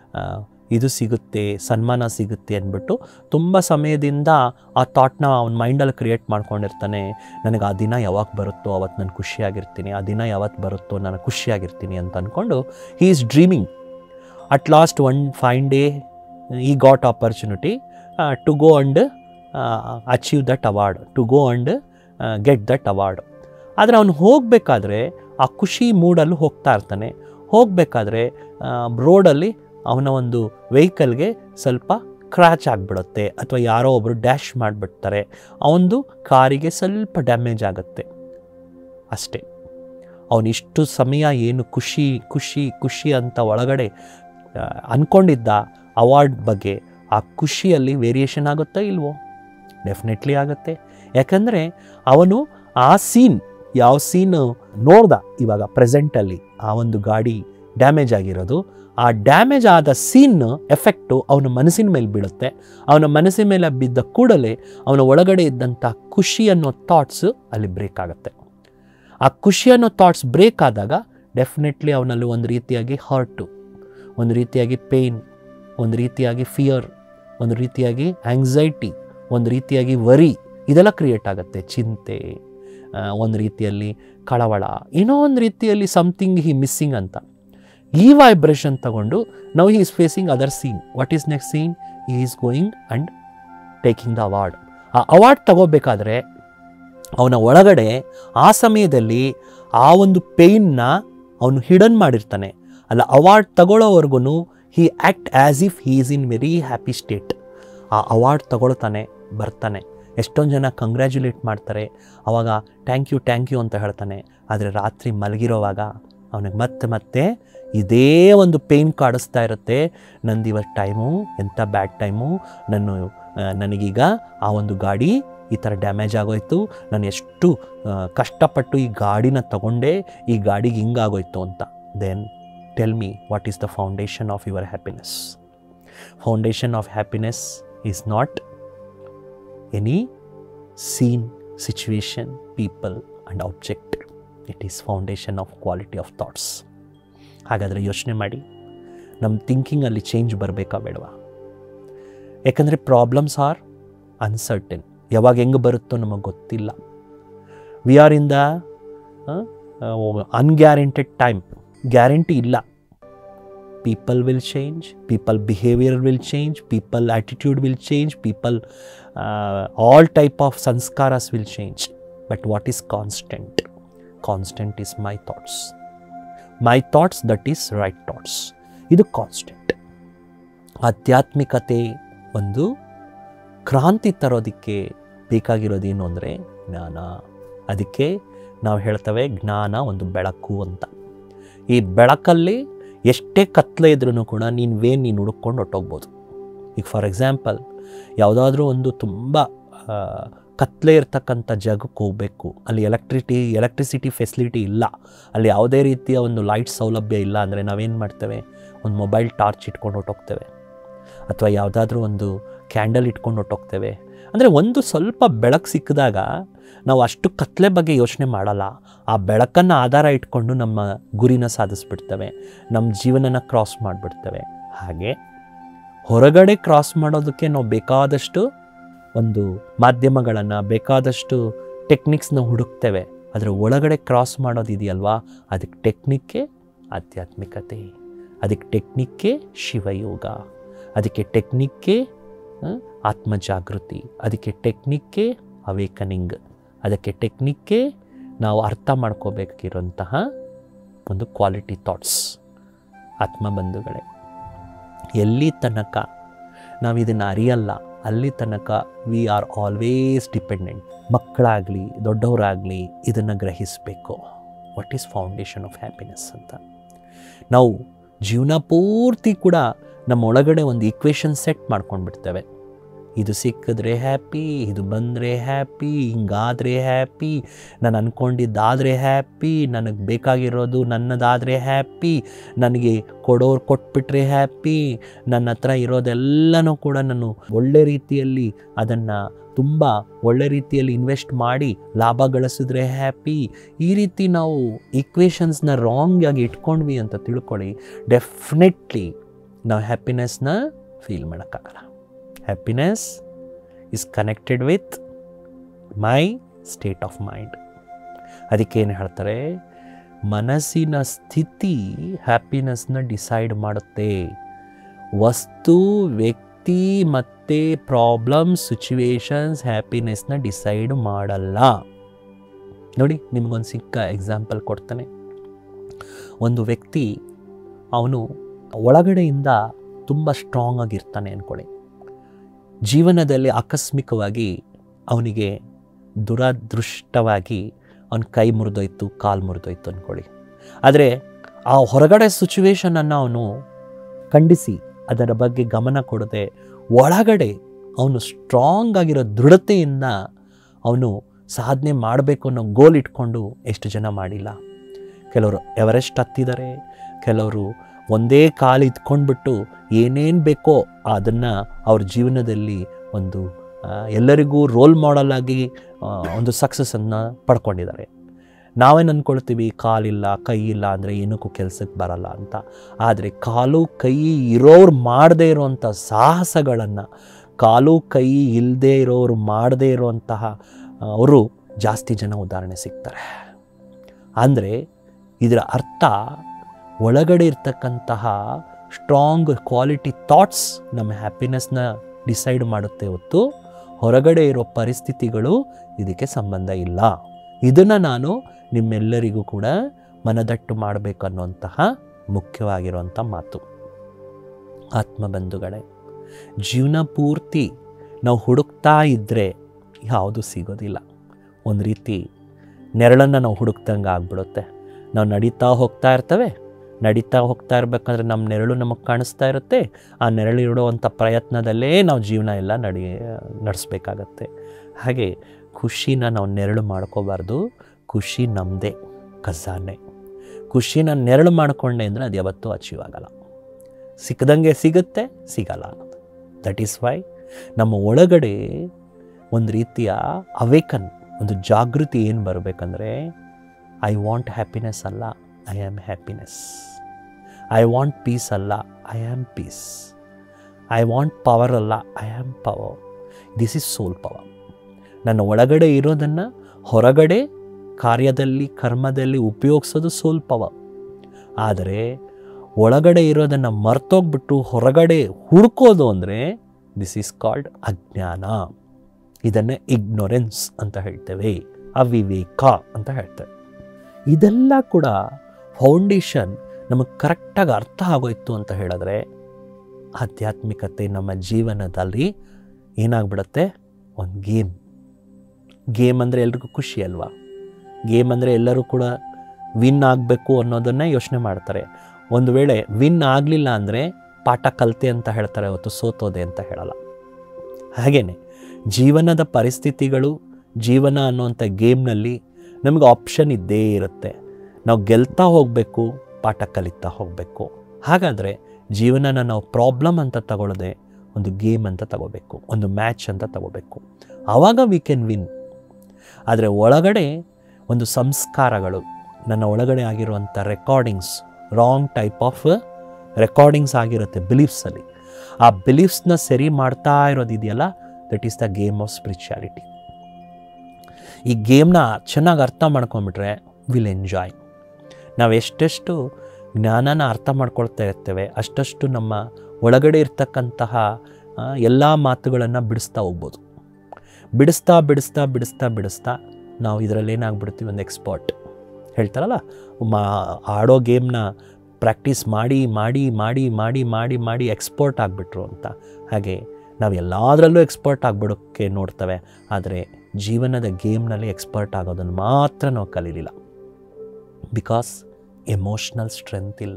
[SPEAKER 1] ಇದು ಸಿಗುತ್ತೆ ಸನ್ಮಾನ ಸಿಗುತ್ತೆ ಅಂದ್ಬಿಟ್ಟು ತುಂಬ ಸಮಯದಿಂದ ಆ ಥಾಟ್ನ ಅವ್ನ ಮೈಂಡಲ್ಲಿ ಕ್ರಿಯೇಟ್ ಮಾಡ್ಕೊಂಡಿರ್ತಾನೆ ನನಗೆ ಆ ದಿನ ಯಾವಾಗ ಬರುತ್ತೋ ಅವತ್ತು ನಾನು ಖುಷಿಯಾಗಿರ್ತೀನಿ ಆ ದಿನ ಯಾವತ್ತು ಬರುತ್ತೋ ನಾನು ಖುಷಿಯಾಗಿರ್ತೀನಿ ಅಂತ ಅಂದ್ಕೊಂಡು he is dreaming at last one fine day he got opportunity to go and achieve that award to go and get that award ಆದರೆ ಅವನು ಹೋಗಬೇಕಾದ್ರೆ ಆ ಖುಷಿ ಮೂಡಲ್ಲಿ ಹೋಗ್ತಾ ಇರ್ತಾನೆ ಹೋಗಬೇಕಾದ್ರೆ ರೋಡಲ್ಲಿ ಅವನ ಒಂದು ವೆಹಿಕಲ್ಗೆ ಸ್ವಲ್ಪ ಕ್ರ್ಯಾಚ್ ಆಗಿಬಿಡುತ್ತೆ ಅಥವಾ ಯಾರೋ ಒಬ್ಬರು ಡ್ಯಾಶ್ ಮಾಡಿಬಿಡ್ತಾರೆ ಅವನದು ಕಾರಿಗೆ ಸ್ವಲ್ಪ ಡ್ಯಾಮೇಜ್ ಆಗುತ್ತೆ ಅಷ್ಟೇ ಅವನಿಷ್ಟು ಸಮಯ ಏನು ಖುಷಿ ಖುಷಿ ಖುಷಿ ಅಂತ ಒಳಗಡೆ ಅಂದ್ಕೊಂಡಿದ್ದ ಅವಾರ್ಡ್ ಬಗ್ಗೆ ಆ ಖುಷಿಯಲ್ಲಿ ವೇರಿಯೇಷನ್ ಆಗುತ್ತಾ ಇಲ್ವೋ ಡೆಫಿನೆಟ್ಲಿ ಆಗುತ್ತೆ ಯಾಕಂದರೆ ಅವನು ಆ ಸೀನ್ ಯಾವ ಸೀನ್ ನೋಡ್ದ ಇವಾಗ ಪ್ರೆಸೆಂಟಲ್ಲಿ ಆ ಒಂದು ಗಾಡಿ ಡ್ಯಾಮೇಜ್ ಆಗಿರೋದು ಆ ಡ್ಯಾಮೇಜ್ ಆದ ಸೀನ್ ಎಫೆಕ್ಟು ಅವನ ಮನಸ್ಸಿನ ಮೇಲೆ ಬೀಳುತ್ತೆ ಅವನ ಮನಸ್ಸಿನ ಮೇಲೆ ಬಿದ್ದ ಕೂಡಲೇ ಅವನ ಒಳಗಡೆ ಇದ್ದಂಥ ಖುಷಿ ಅನ್ನೋ ಥಾಟ್ಸು ಅಲ್ಲಿ ಬ್ರೇಕ್ ಆಗುತ್ತೆ ಆ ಖುಷಿ ಅನ್ನೋ ಥಾಟ್ಸ್ ಬ್ರೇಕ್ ಆದಾಗ ಡೆಫಿನೆಟ್ಲಿ ಅವನಲ್ಲಿ ಒಂದು ರೀತಿಯಾಗಿ ಹರ್ಟು ಒಂದು ರೀತಿಯಾಗಿ ಪೇಯ್ನ್ ಒಂದು ರೀತಿಯಾಗಿ ಫಿಯರ್ ಒಂದು ರೀತಿಯಾಗಿ ಆ್ಯಂಗ್ಸೈಟಿ ಒಂದು ರೀತಿಯಾಗಿ ವರಿ ಇದೆಲ್ಲ ಕ್ರಿಯೇಟ್ ಆಗುತ್ತೆ ಚಿಂತೆ ಒಂದು ರೀತಿಯಲ್ಲಿ ಕಳವಳ ಏನೋ ಒಂದು ರೀತಿಯಲ್ಲಿ ಸಮಥಿಂಗ್ ಹಿ ಮಿಸ್ಸಿಂಗ್ ಅಂತ ಈ ವೈಬ್ರೇಷನ್ ತಗೊಂಡು now he is facing other scene what is next scene he is going and taking the award ಆ ಅವಾರ್ಡ್ ತಗೋಬೇಕಾದ್ರೆ ಅವನ ಒಳಗಡೆ ಆ ಸಮಯದಲ್ಲಿ ಆ ಒಂದು ಪೇಯ್ನ ಅವನು ಹಿಡನ್ ಮಾಡಿರ್ತಾನೆ ಅಲ್ಲ ಅವಾರ್ಡ್ ತಗೊಳ್ಳೋವರೆಗೂ he act as if he is in very happy state ಆ ಅವಾರ್ಡ್ ತಗೊಳ್ತಾನೆ ಬರ್ತಾನೆ ಎಷ್ಟೊಂದು ಜನ ಕಂಗ್ರ್ಯಾಚುಲೇಟ್ ಮಾಡ್ತಾರೆ ಅವಾಗ ಥ್ಯಾಂಕ್ ಯು ಥ್ಯಾಂಕ್ ಯು ಅಂತ ಹೇಳ್ತಾನೆ ಆದರೆ ರಾತ್ರಿ ಮಲಗಿರೋವಾಗ ಅವನಿಗೆ ಮತ್ತೆ ಮತ್ತೆ ಇದೇ ಒಂದು ಪೇಯ್ನ್ ಕಾಡಿಸ್ತಾ ಇರುತ್ತೆ ನಂದು ಇವತ್ತು ಟೈಮು ಎಂಥ ಬ್ಯಾಡ್ ಟೈಮು ನನ್ನ ಆ, ನನಗೀಗ ಆ ಒಂದು ಗಾಡಿ ಈ ಥರ ಡ್ಯಾಮೇಜ್ ಆಗೋಯ್ತು ನಾನು ಎಷ್ಟು ಆ, ಕಷ್ಟಪಟ್ಟು ಈ ಗಾಡಿನ ತಗೊಂಡೆ ಈ ಗಾಡಿಗೆ ಹಿಂಗಾಗೋಯ್ತು ಅಂತ then tell me what is the foundation of your happiness foundation of happiness is not any scene situation people and object it is foundation of quality of thoughts ಹಾಗಾದರೆ ಯೋಚನೆ ಮಾಡಿ ನಮ್ಮ ಥಿಂಕಿಂಗಲ್ಲಿ ಚೇಂಜ್ ಬರಬೇಕಾ ಬೇಡವಾ ಯಾಕಂದರೆ ಪ್ರಾಬ್ಲಮ್ಸ್ ಆರ್ ಅನ್ಸರ್ಟನ್ ಯಾವಾಗ ಹೆಂಗೆ ಬರುತ್ತೋ ನಮಗೆ ಗೊತ್ತಿಲ್ಲ we are in the unguaranteed time guarantee ಇಲ್ಲ people will change people behaviour will change people attitude will change people all type of ಸಂಸ್ಕಾರಸ್ will change but what is constant constant is my thoughts my thoughts that is right thoughts ಇದು constant ಆಧ್ಯಾತ್ಮಿಕತೆ ಒಂದು ಕ್ರಾಂತಿ ತರೋದಕ್ಕೆ ಬೇಕಾಗಿರೋದೇನು ಅಂದರೆ ಜ್ಞಾನ ಅದಕ್ಕೆ ನಾವು ಹೇಳ್ತೇವೆ ಜ್ಞಾನ ಒಂದು ಬೆಳಕು ಅಂತ ಈ ಬೆಳಕಲ್ಲಿ ಎಷ್ಟೇ ಕತ್ಲೆ ಇದ್ರೂ ಕೂಡ ನೀನು ವೇನ್ ನೀನು ಹುಡುಕೊಂಡು ಹೊಟ್ಟೋಗ್ಬೋದು ಈಗ ಫಾರ್ ಎಕ್ಸಾಂಪಲ್ ಯಾವುದಾದ್ರೂ ಒಂದು ತುಂಬ ಆ, ಕತ್ಲೆ ಇರ್ತಕ್ಕಂಥ ಜಾಗಕ್ಕೆ ಹೋಗಬೇಕು ಅಲ್ಲಿ ಎಲೆಕ್ಟ್ರಿಟಿ ಎಲೆಕ್ಟ್ರಿಸಿಟಿ ಫೆಸಿಲಿಟಿ ಇಲ್ಲ ಅಲ್ಲಿ ಯಾವುದೇ ರೀತಿಯ ಒಂದು ಲೈಟ್ ಸೌಲಭ್ಯ ಇಲ್ಲ ಅಂದರೆ ನಾವೇನು ಮಾಡ್ತೇವೆ ಒಂದು ಮೊಬೈಲ್ ಟಾರ್ಚ್ ಇಟ್ಕೊಂಡು ಹೊಟ್ಟೋಗ್ತೇವೆ ಅಥವಾ ಯಾವುದಾದ್ರೂ ಒಂದು ಕ್ಯಾಂಡಲ್ ಇಟ್ಕೊಂಡು ಹೊಟ್ಟೋಗ್ತೇವೆ ಅಂದರೆ ಒಂದು ಸ್ವಲ್ಪ ಬೆಳಕು ಸಿಕ್ಕಿದಾಗ ನಾವು ಅಷ್ಟು ಕತ್ಲೆ ಬಗ್ಗೆ ಯೋಚನೆ ಮಾಡಲ್ಲ ಆ ಬೆಳಕನ್ನು ಆಧಾರ ಇಟ್ಕೊಂಡು ನಮ್ಮ ಗುರಿನ ಸಾಧಿಸ್ಬಿಡ್ತೇವೆ ನಮ್ಮ ಜೀವನನ ಕ್ರಾಸ್ ಮಾಡಿಬಿಡ್ತೇವೆ ಹಾಗೆ ಹೊರಗಡೆ ಕ್ರಾಸ್ ಮಾಡೋದಕ್ಕೆ ನಾವು ಬೇಕಾದಷ್ಟು ಒಂದು ಮಾಧ್ಯಮಗಳನ್ನು ಬೇಕಾದಷ್ಟು ಟೆಕ್ನಿಕ್ಸ್ನ ಹುಡುಕ್ತೇವೆ ಅದರ ಒಳಗಡೆ ಕ್ರಾಸ್ ಮಾಡೋದಿದೆಯಲ್ವಾ ಅದಕ್ಕೆ ಟೆಕ್ನಿಕ್ಕೆ ಆಧ್ಯಾತ್ಮಿಕತೆ ಅದಕ್ಕೆ ಟೆಕ್ನಿಕ್ಕೆ ಶಿವಯೋಗ ಅದಕ್ಕೆ ಟೆಕ್ನಿಕ್ಕೆ ಆ, ಆತ್ಮಜಾಗೃತಿ ಅದಕ್ಕೆ ಟೆಕ್ನಿಕ್ಕೆ ಅವೇಕನಿಂಗ್ ಅದಕ್ಕೆ ಟೆಕ್ನಿಕ್ಕೆ ನಾವು ಅರ್ಥ ಮಾಡ್ಕೋಬೇಕಿರೋಂತಹ ಒಂದು ಕ್ವಾಲಿಟಿ ಥಾಟ್ಸ್ ಆತ್ಮಬಂಧುಗಳೇ ಎಲ್ಲಿ ತನಕ ನಾವು ಇದನ್ನು ಅರಿಯಲ್ಲ ಅಲ್ಲಿ ತನಕ ವಿ ಆರ್ ಆಲ್ವೇಸ್ ಡಿಪೆಂಡೆಂಟ್ ಮಕ್ಕಳಾಗಲಿ ದೊಡ್ಡವರಾಗಲಿ ಇದನ್ನು ಗ್ರಹಿಸಬೇಕು what is foundation of happiness ಅಂತ ನಾವು ಜೀವನ ಪೂರ್ತಿ ಕೂಡ ನಮ್ಮ ಒಳಗಡೆ ಒಂದು ಈಕ್ವೇಷನ್ ಸೆಟ್ ಮಾಡ್ಕೊಂಡು ಬಿಡ್ತೇವೆ ಇದು ಸಿಕ್ಕಿದ್ರೆ ಹ್ಯಾಪಿ ಇದು ಬಂದರೆ ಹ್ಯಾಪಿ ಹಿಂಗಾದರೆ ಹ್ಯಾಪಿ ನಾನು ಅಂದ್ಕೊಂಡಿದ್ದಾದರೆ ಹ್ಯಾಪಿ ನನಗೆ ಬೇಕಾಗಿರೋದು ನನ್ನದಾದರೆ ಹ್ಯಾಪಿ ನನಗೆ ಕೊಡೋರು ಕೊಟ್ಬಿಟ್ರೆ ಹ್ಯಾಪಿ ನನ್ನ ಹತ್ರ ಇರೋದೆಲ್ಲನೂ ಕೂಡ ನಾನು ಒಳ್ಳೆ ರೀತಿಯಲ್ಲಿ ಅದನ್ನು ತುಂಬ ಒಳ್ಳೆ ರೀತಿಯಲ್ಲಿ ಇನ್ವೆಸ್ಟ್ ಮಾಡಿ ಲಾಭ ಗಳಿಸಿದ್ರೆ ಹ್ಯಾಪಿ ಈ ರೀತಿ ನಾವು ಈಕ್ವೇಷನ್ಸ್ನ ರಾಂಗ್ ಆಗಿ ಇಟ್ಕೊಂಡ್ವಿ ಅಂತ ತಿಳ್ಕೊಳ್ಳಿ ಡೆಫಿನೆಟ್ಲಿ ನಾವು ಹ್ಯಾಪಿನೆಸ್ನ ಫೀಲ್ ಮಾಡೋಕ್ಕಾಗಲ್ಲ happiness is connected with my state of mind ಅದಕ್ಕೆ ಏನು ಹೇಳ್ತಾರೆ ಮನಸ್ಸಿನ ಸ್ಥಿತಿ ಹ್ಯಾಪಿನೆಸ್ನ ಡಿಸೈಡ್ ಮಾಡುತ್ತೆ ವಸ್ತು ವ್ಯಕ್ತಿ ಮತ್ತು ಪ್ರಾಬ್ಲಮ್ ಸಿಚುವೇಶನ್ಸ್ ಹ್ಯಾಪಿನೆಸ್ನ ಡಿಸೈಡ್ ಮಾಡಲ್ಲ ನೋಡಿ ನಿಮಗೊಂದು ಸಿಕ್ಕ ಎಕ್ಸಾಂಪಲ್ ಕೊಡ್ತಾನೆ ಒಂದು ವ್ಯಕ್ತಿ ಅವನು ಒಳಗಡೆಯಿಂದ ತುಂಬ ಸ್ಟ್ರಾಂಗ್ ಆಗಿರ್ತಾನೆ ಅಂದ್ಕೊಳ್ಳಿ ಜೀವನದಲ್ಲಿ ಆಕಸ್ಮಿಕವಾಗಿ ಅವನಿಗೆ ದುರದೃಷ್ಟವಾಗಿ ಅವನ ಕೈ ಮುರಿದೋಯ್ತು ಕಾಲು ಮುರಿದೋಯ್ತು ಅಂದ್ಕೊಳ್ಳಿ ಆದರೆ ಆ ಹೊರಗಡೆ ಸಿಚುವೇಶನನ್ನು ಅವನು ಖಂಡಿಸಿ ಅದರ ಬಗ್ಗೆ ಗಮನ ಕೊಡದೆ ಒಳಗಡೆ ಅವನು ಸ್ಟ್ರಾಂಗ್ ಆಗಿರೋ ದೃಢತೆಯಿಂದ ಅವನು ಸಾಧನೆ ಮಾಡಬೇಕು ಅನ್ನೋ ಗೋಲ್ ಇಟ್ಕೊಂಡು ಎಷ್ಟು ಜನ ಮಾಡಿಲ್ಲ ಕೆಲವರು ಎವರೆಸ್ಟ್ ಹತ್ತಿದ್ದಾರೆ ಕೆಲವರು ಒಂದೇ ಕಾಲು ಇದ್ಕೊಂಡ್ಬಿಟ್ಟು ಏನೇನು ಬೇಕೋ ಅದನ್ನು ಅವ್ರ ಜೀವನದಲ್ಲಿ ಒಂದು ಆ, ಎಲ್ಲರಿಗೂ ರೋಲ್ ಮಾಡೆಲ್ ಆಗಿ ಆ, ಒಂದು ಸಕ್ಸಸ್ಸನ್ನು ಪಡ್ಕೊಂಡಿದ್ದಾರೆ ನಾವೇನು ಅಂದ್ಕೊಳ್ತೀವಿ ಕಾಲಿಲ್ಲ ಕೈ ಇಲ್ಲ ಅಂದರೆ ಏನಕ್ಕೂ ಕೆಲಸಕ್ಕೆ ಬರಲ್ಲ ಅಂತ ಆದರೆ ಕಾಲು ಕೈ ಇರೋರು ಮಾಡದೇ ಇರುವಂಥ ಸಾಹಸಗಳನ್ನು ಕಾಲು ಕೈ ಇಲ್ಲದೆ ಇರೋರು ಮಾಡದೇ ಇರುವಂತಹ ಅವರು ಜಾಸ್ತಿ ಜನ ಉದಾಹರಣೆ ಸಿಗ್ತಾರೆ ಅಂದರೆ ಇದರ ಅರ್ಥ ಒಳಗಡೆ ಇರ್ತಕ್ಕಂತಹ ಸ್ಟ್ರಾಂಗ್ ಕ್ವಾಲಿಟಿ ಥಾಟ್ಸ್ ನಮ್ಮ ಹ್ಯಾಪಿನೆಸ್ನ ಡಿಸೈಡ್ ಮಾಡುತ್ತೆ ಹೊತ್ತು ಹೊರಗಡೆ ಇರೋ ಪರಿಸ್ಥಿತಿಗಳು ಇದಕ್ಕೆ ಸಂಬಂಧ ಇಲ್ಲ ಇದನ್ನು ನಾನು ನಿಮ್ಮೆಲ್ಲರಿಗೂ ಕೂಡ ಮನದಟ್ಟು ಮಾಡಬೇಕು ಅನ್ನುವಂತಹ ಮುಖ್ಯವಾಗಿರುವಂಥ ಮಾತು ಆತ್ಮಬಂಧುಗಳೇ ಜೀವನ ಪೂರ್ತಿ ನಾವು ಹುಡುಕ್ತಾ ಇದ್ದರೆ ಯಾವುದು ಸಿಗೋದಿಲ್ಲ ಒಂದು ರೀತಿ ನೆರಳನ್ನು ನಾವು ಹುಡುಕ್ದಂಗೆ ಆಗ್ಬಿಡುತ್ತೆ ನಾವು ನಡೀತಾ ಹೋಗ್ತಾ ಇರ್ತವೆ ನಡೀತಾ ಹೋಗ್ತಾ ಇರಬೇಕಂದ್ರೆ ನಮ್ಮ ನೆರಳು ನಮಗೆ ಕಾಣಿಸ್ತಾ ಇರುತ್ತೆ ಆ ನೆರಳು ಇಡುವಂಥ ಪ್ರಯತ್ನದಲ್ಲೇ ನಾವು ಜೀವನ ಎಲ್ಲ ನಡಿ ನಡೆಸ್ಬೇಕಾಗತ್ತೆ ಹಾಗೆ ಖುಷಿನ ನಾವು ನೆರಳು ಮಾಡ್ಕೋಬಾರ್ದು ಖುಷಿ ನಮ್ಮದೇ ಖಜಾನೆ ಖುಷಿನ ನೆರಳು ಮಾಡಿಕೊಂಡೆ ಅಂದರೆ ಅದು ಯಾವತ್ತೂ ಅಚೀವ್ ಆಗಲ್ಲ ಸಿಕ್ಕದಂಗೆ ಸಿಗುತ್ತೆ ಸಿಗಲ್ಲ ಅನ್ನೋದು ದಟ್ ಈಸ್ ವೈ ನಮ್ಮ ಒಳಗಡೆ ಒಂದು ರೀತಿಯ ಅವೇಕನ್ ಒಂದು ಜಾಗೃತಿ ಏನು ಬರಬೇಕಂದ್ರೆ ಐ ವಾಂಟ್ ಹ್ಯಾಪಿನೆಸ್ ಅಲ್ಲ I am happiness I want peace ಅಲ್ಲ I am peace I want power ಅಲ್ಲ I am power this is soul power ನನ್ನ ಒಳಗಡೆ ಇರೋದನ್ನು ಹೊರಗಡೆ ಕಾರ್ಯದಲ್ಲಿ ಕರ್ಮದಲ್ಲಿ ಉಪಯೋಗಿಸೋದು ಸೋಲ್ ಪವರ್ ಆದರೆ ಒಳಗಡೆ ಇರೋದನ್ನು ಮರ್ತೋಗ್ಬಿಟ್ಟು ಹೊರಗಡೆ ಹುಡ್ಕೋದು ಅಂದರೆ ದಿಸ್ ಈಸ್ ಕಾಲ್ಡ್ ಅಜ್ಞಾನ ಇದನ್ನೇ ಇಗ್ನೊರೆನ್ಸ್ ಅಂತ ಹೇಳ್ತೇವೆ ಅವಿವೇಕ ಅಂತ ಹೇಳ್ತೇವೆ ಇದೆಲ್ಲ ಕೂಡ ಫೌಂಡೇಶನ್ ನಮಗೆ ಕರೆಕ್ಟಾಗಿ ಅರ್ಥ ಆಗೋಯ್ತು ಅಂತ ಹೇಳಿದ್ರೆ ಆಧ್ಯಾತ್ಮಿಕತೆ ನಮ್ಮ ಜೀವನದಲ್ಲಿ ಏನಾಗ್ಬಿಡುತ್ತೆ ಒಂದು ಗೇಮ್ ಗೇಮ್ ಅಂದರೆ ಎಲ್ರಿಗೂ ಖುಷಿ ಅಲ್ವಾ ಗೇಮ್ ಅಂದರೆ ಎಲ್ಲರೂ ಕೂಡ ವಿನ್ ಆಗಬೇಕು ಅನ್ನೋದನ್ನೇ ಯೋಚನೆ ಮಾಡ್ತಾರೆ ಒಂದು ವೇಳೆ ವಿನ್ ಆಗಲಿಲ್ಲ ಅಂದರೆ ಪಾಠ ಕಲಿತೆ ಅಂತ ಹೇಳ್ತಾರೆ ಹೊತ್ತು ಸೋತೋದೆ ಅಂತ ಹೇಳಲ್ಲ ಹಾಗೆಯೇ ಜೀವನದ ಪರಿಸ್ಥಿತಿಗಳು ಜೀವನ ಅನ್ನುವಂಥ ಗೇಮ್ನಲ್ಲಿ ನಮಗೆ ಆಪ್ಷನ್ ಇದ್ದೇ ಇರುತ್ತೆ ನಾವು ಗೆಲ್ತಾ ಹೋಗಬೇಕು ಪಾಠ ಕಲಿತಾ ಹೋಗಬೇಕು ಹಾಗಾದರೆ ಜೀವನನ ನಾವು ಪ್ರಾಬ್ಲಮ್ ಅಂತ ತಗೊಳ್ಳದೆ ಒಂದು ಗೇಮ್ ಅಂತ ತಗೋಬೇಕು ಒಂದು ಮ್ಯಾಚ್ ಅಂತ ತಗೋಬೇಕು ಆವಾಗ ವಿ ಕ್ಯಾನ್ ವಿನ್ ಆದರೆ ಒಳಗಡೆ ಒಂದು ಸಂಸ್ಕಾರಗಳು ನನ್ನ ಒಳಗಡೆ ಆಗಿರುವಂಥ recordings wrong type of recordings ಆಗಿರುತ್ತೆ ಬಿಲೀಫ್ಸಲ್ಲಿ ಆ ಬಿಲೀಫ್ಸ್ನ ಸರಿ ಮಾಡ್ತಾ ಇರೋದಿದೆಯಲ್ಲ that is the game of spirituality ಈ ಗೇಮ್ನ ಚೆನ್ನಾಗಿ ಅರ್ಥ ಮಾಡ್ಕೊಂಬಿಟ್ರೆ ವಿಲ್ ಎಂಜಾಯ್ ನಾವು ಎಷ್ಟೆಷ್ಟು ಜ್ಞಾನನ ಅರ್ಥ ಮಾಡ್ಕೊಳ್ತಾ ಇರ್ತೇವೆ ಅಷ್ಟಷ್ಟು ನಮ್ಮ ಒಳಗಡೆ ಇರ್ತಕ್ಕಂತಹ ಎಲ್ಲ ಮಾತುಗಳನ್ನು ಬಿಡಿಸ್ತಾ ಹೋಗ್ಬೋದು ಬಿಡಿಸ್ತಾ ಬಿಡಿಸ್ತಾ ಬಿಡಿಸ್ತಾ ಬಿಡಿಸ್ತಾ ನಾವು ಇದರಲ್ಲಿ ಏನಾಗ್ಬಿಡ್ತೀವಿ ಒಂದು ಎಕ್ಸ್ಪರ್ಟ್ ಹೇಳ್ತಾರಲ್ಲ ಮಾ ಆಡೋ ಗೇಮ್ನ ಪ್ರಾಕ್ಟೀಸ್ ಮಾಡಿ ಮಾಡಿ ಮಾಡಿ ಮಾಡಿ ಮಾಡಿ ಮಾಡಿ ಎಕ್ಸ್ಪರ್ಟ್ ಆಗಿಬಿಟ್ರು ಅಂತ ಹಾಗೆ ನಾವು ಎಲ್ಲದರಲ್ಲೂ ಎಕ್ಸ್ಪರ್ಟ್ ಆಗಿಬಿಡೋಕ್ಕೆ ನೋಡ್ತೇವೆ ಆದರೆ ಜೀವನದ ಗೇಮ್ನಲ್ಲಿ ಎಕ್ಸ್ಪರ್ಟ್ ಆಗೋದನ್ನು ಮಾತ್ರ ನಾವು ಕಲೀಲಿಲ್ಲ ಬಿಕಾಸ್ ಎಮೋಷ್ನಲ್ ಸ್ಟ್ರೆಂತ್ ಇಲ್ಲ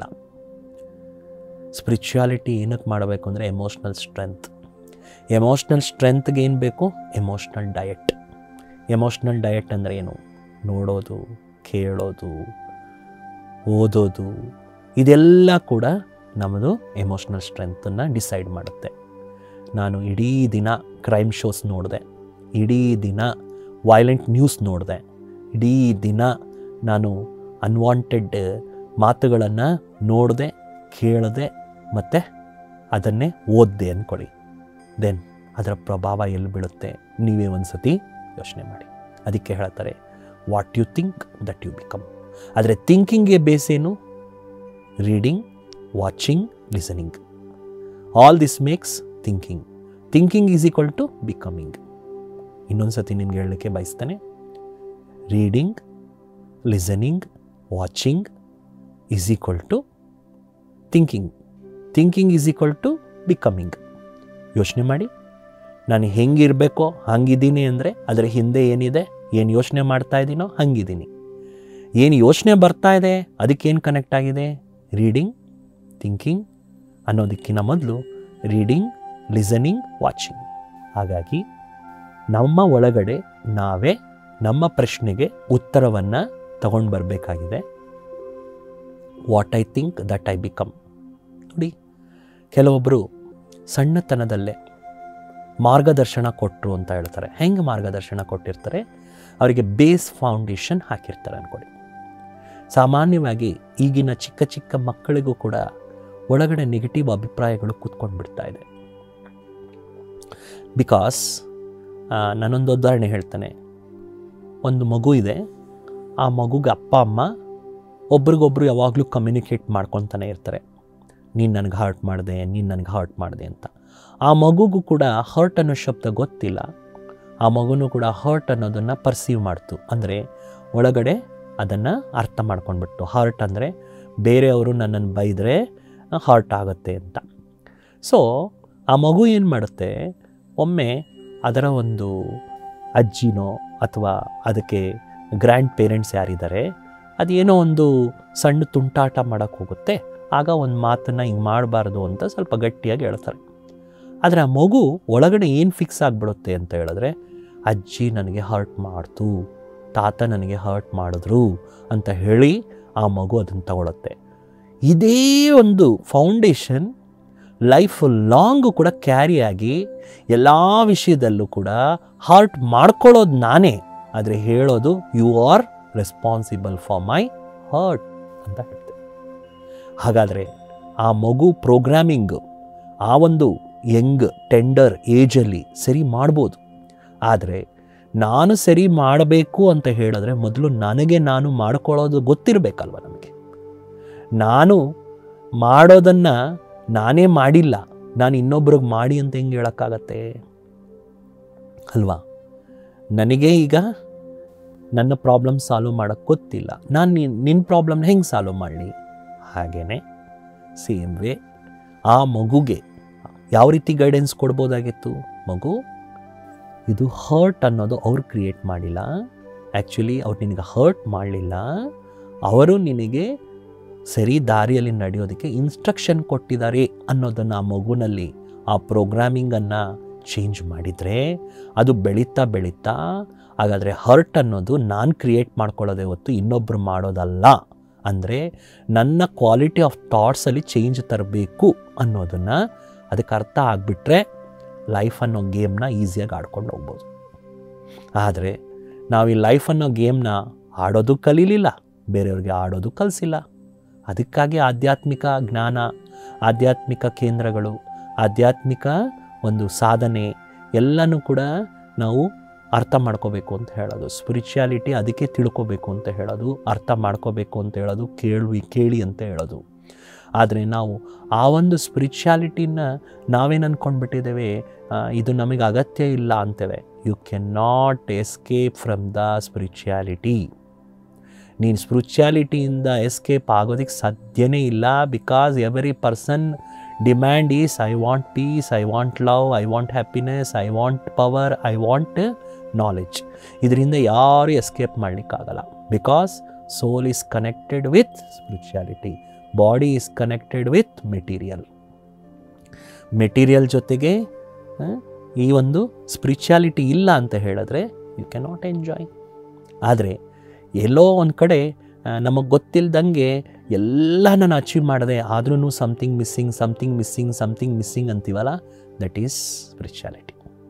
[SPEAKER 1] ಸ್ಪಿರಿಚುಯಾಲಿಟಿ ಏನಕ್ಕೆ ಮಾಡಬೇಕು ಅಂದರೆ ಎಮೋಷ್ನಲ್ ಸ್ಟ್ರೆಂತ್ ಎಮೋಷ್ನಲ್ ಸ್ಟ್ರೆಂತ್ಗೆ ಏನು ಬೇಕು ಎಮೋಷ್ನಲ್ ಡಯಟ್ ಎಮೋಷ್ನಲ್ ಡಯಟ್ ಅಂದರೆ ಏನು ನೋಡೋದು ಕೇಳೋದು ಓದೋದು ಇದೆಲ್ಲ ಕೂಡ ನಮ್ಮದು ಎಮೋಷ್ನಲ್ ಸ್ಟ್ರೆಂತನ್ನು ಡಿಸೈಡ್ ಮಾಡುತ್ತೆ ನಾನು ಇಡೀ ದಿನ ಕ್ರೈಮ್ ಶೋಸ್ ನೋಡಿದೆ ಇಡೀ ದಿನ ವೈಲೆಂಟ್ ನ್ಯೂಸ್ ನೋಡಿದೆ ಇಡೀ ದಿನ ನಾನು ಅನ್ವಾಂಟೆಡ್ ಮಾತುಗಳನ್ನು ನೋಡಿದೆ ಕೇಳಿದೆ ಮತ್ತು ಅದನ್ನೇ ಓದಿದೆ ಅಂದ್ಕೊಳ್ಳಿ ದೆನ್ ಅದರ ಪ್ರಭಾವ ಎಲ್ಲಿ ಬೀಳುತ್ತೆ ನೀವೇ ಒಂದು ಸತಿ ಯೋಚನೆ ಮಾಡಿ ಅದಕ್ಕೆ ಹೇಳ್ತಾರೆ what you think that you become ಆದರೆ ಥಿಂಕಿಂಗ್ಗೆ ಬೇಸ್ ಏನು reading watching listening all this makes thinking thinking is equal to becoming ಇನ್ನೊಂದು ಸತಿ ನಿಮ್ಗೆ ಹೇಳಲಿಕ್ಕೆ ಬಯಸ್ತೇನೆ reading listening watching is equal to thinking thinking is equal to becoming ಯೋಚನೆ ಮಾಡಿ ನಾನು ಹೆಂಗಿರಬೇಕೋ ಹಂಗಿದ್ದೀನಿ ಅಂದರೆ ಅದರ ಹಿಂದೆ ಏನಿದೆ ಏನು ಯೋಚನೆ ಮಾಡ್ತಾ ಇದ್ದೀನೋ ಹಂಗಿದ್ದೀನಿ ಏನು ಯೋಚನೆ ಬರ್ತಾ ಇದೆ ಅದಕ್ಕೇನು ಕನೆಕ್ಟ್ ಆಗಿದೆ ರೀಡಿಂಗ್ ಥಿಂಕಿಂಗ್ ಅನ್ನೋದಕ್ಕಿಂತ ಮೊದಲು ರೀಡಿಂಗ್ ಲಿಸನಿಂಗ್ ವಾಚಿಂಗ್ ಹಾಗಾಗಿ ನಮ್ಮ ಒಳಗಡೆ ನಾವೇ ನಮ್ಮ ಪ್ರಶ್ನೆಗೆ ಉತ್ತರವನ್ನು ತಗೊಂಡು ಬರಬೇಕಾಗಿದೆ what I think that I become ನೋಡಿ ಕೆಲವೊಬ್ಬರು ಸಣ್ಣತನದಲ್ಲೇ ಮಾರ್ಗದರ್ಶನ ಕೊಟ್ಟರು ಅಂತ ಹೇಳ್ತಾರೆ ಹೆಂಗೆ ಮಾರ್ಗದರ್ಶನ ಕೊಟ್ಟಿರ್ತಾರೆ ಅವರಿಗೆ ಬೇಸ್ ಫೌಂಡೇಶನ್ ಹಾಕಿರ್ತಾರೆ ಅಂದ್ಕೊಳ್ಳಿ ಸಾಮಾನ್ಯವಾಗಿ ಈಗಿನ ಚಿಕ್ಕ ಚಿಕ್ಕ ಮಕ್ಕಳಿಗೂ ಕೂಡ ಒಳಗಡೆ ನೆಗೆಟಿವ್ ಅಭಿಪ್ರಾಯಗಳು ಕೂತ್ಕೊಂಡು ಬಿಡ್ತಾ ಇದೆ ಬಿಕಾಸ್ ನಾನೊಂದು ಉದಾಹರಣೆ ಹೇಳ್ತಾನೆ ಒಂದು ಮಗು ಇದೆ ಆ ಮಗುಗೆ ಅಪ್ಪ ಅಮ್ಮ ಒಬ್ರಿಗೊಬ್ರು ಯಾವಾಗಲೂ ಕಮ್ಯುನಿಕೇಟ್ ಮಾಡ್ಕೊತಾನೆ ಇರ್ತಾರೆ ನೀನು ನನಗೆ ಹರ್ಟ್ ಮಾಡಿದೆ ನೀನು ನನಗೆ ಹರ್ಟ್ ಮಾಡಿದೆ ಅಂತ ಆ ಮಗುಗೂ ಕೂಡ ಹರ್ಟ್ ಅನ್ನೋ ಶಬ್ದ ಗೊತ್ತಿಲ್ಲ ಆ ಮಗುನೂ ಕೂಡ ಹರ್ಟ್ ಅನ್ನೋದನ್ನು ಪರ್ಸೀವ್ ಮಾಡ್ತು ಅಂದರೆ ಒಳಗಡೆ ಅದನ್ನು ಅರ್ಥ ಮಾಡ್ಕೊಂಡ್ಬಿಟ್ಟು ಹರ್ಟ್ ಅಂದರೆ ಬೇರೆಯವರು ನನ್ನನ್ನು ಬೈದರೆ ಹರ್ಟ್ ಆಗುತ್ತೆ ಅಂತ ಸೊ ಆ ಮಗು ಏನು ಮಾಡುತ್ತೆ ಒಮ್ಮೆ ಅದರ ಒಂದು ಅಜ್ಜಿನೋ ಅಥವಾ ಅದಕ್ಕೆ ಗ್ರ್ಯಾಂಡ್ ಪೇರೆಂಟ್ಸ್ ಯಾರಿದ್ದಾರೆ ಅದೇನೋ ಒಂದು ಸಣ್ಣ ತುಂಟಾಟ ಮಾಡೋಕ್ಕೆ ಹೋಗುತ್ತೆ ಆಗ ಒಂದು ಮಾತನ್ನು ಹಿಂಗೆ ಮಾಡಬಾರ್ದು ಅಂತ ಸ್ವಲ್ಪ ಗಟ್ಟಿಯಾಗಿ ಹೇಳ್ತಾರೆ ಆದರೆ ಆ ಮಗು ಒಳಗಡೆ ಏನು ಫಿಕ್ಸ್ ಆಗಿಬಿಡುತ್ತೆ ಅಂತ ಹೇಳಿದ್ರೆ ಅಜ್ಜಿ ನನಗೆ ಹರ್ಟ್ ಮಾಡ್ತು ತಾತ ನನಗೆ ಹರ್ಟ್ ಮಾಡಿದ್ರು ಅಂತ ಹೇಳಿ ಆ ಮಗು ಅದನ್ನು ತಗೊಳುತ್ತೆ ಇದೇ ಒಂದು ಫೌಂಡೇಶನ್ ಲೈಫ್ ಲಾಂಗು ಕೂಡ ಕ್ಯಾರಿ ಆಗಿ ಎಲ್ಲ ವಿಷಯದಲ್ಲೂ ಕೂಡ ಹಾರ್ಟ್ ಮಾಡ್ಕೊಳ್ಳೋದು ನಾನೇ ಆದರೆ ಹೇಳೋದು you are responsible for my hurt ಅಂತ ಹೇಳ್ತೇವೆ ಹಾಗಾದರೆ ಆ ಮಗು ಪ್ರೋಗ್ರಾಮಿಂಗ್ ಆ ಒಂದು ಯಂಗ್ ಟೆಂಡರ್ ಏಜಲ್ಲಿ ಸರಿ ಮಾಡ್ಬೋದು ಆದರೆ ನಾನು ಸರಿ ಮಾಡಬೇಕು ಅಂತ ಹೇಳಿದ್ರೆ ಮೊದಲು ನನಗೆ ನಾನು ಮಾಡ್ಕೊಳ್ಳೋದು ಗೊತ್ತಿರಬೇಕಲ್ವ ನಮಗೆ ನಾನು ಮಾಡೋದನ್ನು ನಾನೇ ಮಾಡಿಲ್ಲ ನಾನು ಇನ್ನೊಬ್ರಿಗೆ ಮಾಡಿ ಅಂತ ಹೆಂಗೆ ಹೇಳೋಕ್ಕಾಗತ್ತೆ ಅಲ್ವಾ ನನಗೆ ಈಗ ನನ್ನ ಪ್ರಾಬ್ಲಮ್ ಸಾಲ್ವ್ ಮಾಡೋಕ್ಕೆ ಗೊತ್ತಿಲ್ಲ ನಾನು ನಿನ್ನ ಪ್ರಾಬ್ಲಮ್ನ ಹೆಂಗೆ ಸಾಲ್ವ್ ಮಾಡಲಿ ಹಾಗೇ ಸೇಮ್ ವೇ ಆ ಮಗುಗೆ ಯಾವ ರೀತಿ ಗೈಡೆನ್ಸ್ ಕೊಡ್ಬೋದಾಗಿತ್ತು ಮಗು ಇದು ಹರ್ಟ್ ಅನ್ನೋದು ಅವ್ರು ಕ್ರಿಯೇಟ್ ಮಾಡಿಲ್ಲ ಆ್ಯಕ್ಚುಲಿ ಅವ್ರು ನಿನಗೆ ಹರ್ಟ್ ಮಾಡಲಿಲ್ಲ ಅವರು ನಿನಗೆ ಸರಿ ದಾರಿಯಲ್ಲಿ ನಡೆಯೋದಕ್ಕೆ ಇನ್ಸ್ಟ್ರಕ್ಷನ್ ಕೊಟ್ಟಿದ್ದಾರೆ ಅನ್ನೋದನ್ನು ಆ ಮಗುನಲ್ಲಿ ಆ ಪ್ರೋಗ್ರಾಮಿಂಗನ್ನು ಚೇಂಜ್ ಮಾಡಿದರೆ ಅದು ಬೆಳೀತಾ ಬೆಳೀತಾ ಹಾಗಾದರೆ ಹರ್ಟ್ ಅನ್ನೋದು ನಾನು ಕ್ರಿಯೇಟ್ ಮಾಡ್ಕೊಳ್ಳೋದೇ ಹೊತ್ತು ಇನ್ನೊಬ್ಬರು ಮಾಡೋದಲ್ಲ ಅಂದರೆ ನನ್ನ ಕ್ವಾಲಿಟಿ ಆಫ್ ಥಾಟ್ಸಲ್ಲಿ ಚೇಂಜ್ ತರಬೇಕು ಅನ್ನೋದನ್ನು ಅದಕ್ಕೆ ಅರ್ಥ ಆಗಿಬಿಟ್ರೆ ಲೈಫ್ ಅನ್ನೋ ಗೇಮ್ನ ಈಸಿಯಾಗಿ ಆಡ್ಕೊಂಡು ಹೋಗ್ಬೋದು ಆದರೆ ನಾವು ಈ ಲೈಫ್ ಅನ್ನೋ ಗೇಮ್ನ ಆಡೋದು ಕಲೀಲಿಲ್ಲ ಬೇರೆಯವ್ರಿಗೆ ಆಡೋದು ಕಲಿಸಿಲ್ಲ ಅದಕ್ಕಾಗಿ ಆಧ್ಯಾತ್ಮಿಕ ಜ್ಞಾನ ಆಧ್ಯಾತ್ಮಿಕ ಕೇಂದ್ರಗಳು ಆಧ್ಯಾತ್ಮಿಕ ಒಂದು ಸಾಧನೆ ಎಲ್ಲನೂ ಕೂಡ ನಾವು ಅರ್ಥ ಮಾಡ್ಕೋಬೇಕು ಅಂತ ಹೇಳೋದು ಸ್ಪಿರಿಚುಯಾಲಿಟಿ ಅದಕ್ಕೆ ತಿಳ್ಕೊಬೇಕು ಅಂತ ಹೇಳೋದು ಅರ್ಥ ಮಾಡ್ಕೋಬೇಕು ಅಂತ ಹೇಳೋದು ಕೇಳಿ ಕೇಳಿ ಅಂತ ಹೇಳೋದು ಆದರೆ ನಾವು ಆ ಒಂದು ಸ್ಪಿರಿಚುಯಾಲಿಟಿನ ನಾವೇನು ಅಂದ್ಕೊಂಡ್ಬಿಟ್ಟಿದ್ದೇವೆ ಆ, ಇದು ನಮಗೆ ಅಗತ್ಯ ಇಲ್ಲ ಅಂತೇವೆ you can not escape from the spirituality ನೀನು ಸ್ಪಿರಿಚುಯಾಲಿಟಿಯಿಂದ ಎಸ್ಕೇಪ್ ಆಗೋದಕ್ಕೆ ಸಾಧ್ಯನೇ ಇಲ್ಲ because every person demand is I want peace I want love I want happiness I want power I want knowledge ಇದರಿಂದ ಯಾರು ಎಸ್ಕೇಪ್ ಮಾಡಲಿಕ್ಕಾಗಲ್ಲ because soul is connected with spirituality body is connected with material material ಜೊತೆಗೆ ಆ, ಈ ಒಂದು spirituality ಇಲ್ಲ ಅಂತ ಹೇಳಿದ್ರೆ ಯು ಕ್ಯಾನ್ ನಾಟ್ ಎಂಜಾಯ್ ಆದರೆ ಎಲ್ಲೋ ಒಂದು ಕಡೆ ನಮಗೆ ಗೊತ್ತಿಲ್ದಂಗೆ ಎಲ್ಲ ನಾನು ಅಚೀವ್ ಮಾಡಿದೆ ಆದ್ರೂ something missing something missing something missing ಅಂತೀವಲ್ಲ ದಟ್ ಈಸ್ ಸ್ಪಿರಿಚುಯಾಲಿಟಿ